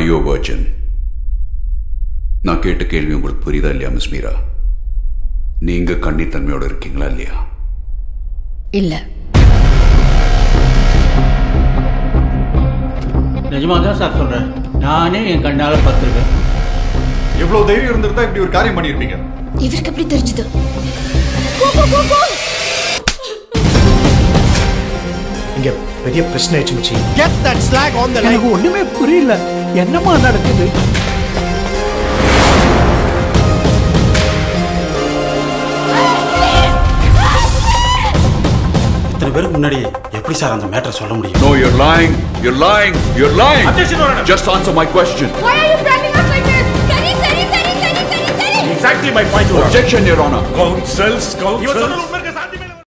யோ வர்ஜன் நான் கேட்ட கேள்வி உங்களுக்கு புரியுதா இல்லையா மிஸ் மீரா நீங்க கன்னித்தன்மையோட இருக்கீங்களா இல்லையா இல்ல நிஜமா தான் சார் சொல்றேன் நானே என் கண்ணால பார்த்துருக்கேன் எவ்வளவு தைரியம் இருந்திருந்தா இப்படி ஒரு காரியம் பண்ணிருப்பீங்க இவருக்கு எப்படி தெரிஞ்சது இங்க பெரிய பிரச்சனை ஆயிடுச்சு மச்சி எனக்கு ஒண்ணுமே புரியல என்னமா நடக்குது இத்தனை பேருக்கு முன்னாடி எப்படி சார் அந்த மேட்டர் சொல்ல முடியும் No, you're lying. You're lying. You're lying. Just answer my question. Why are you branding us like this? சரி சரி சரி சரி சரி சரி exactly my point Objection, Your Honor. Council council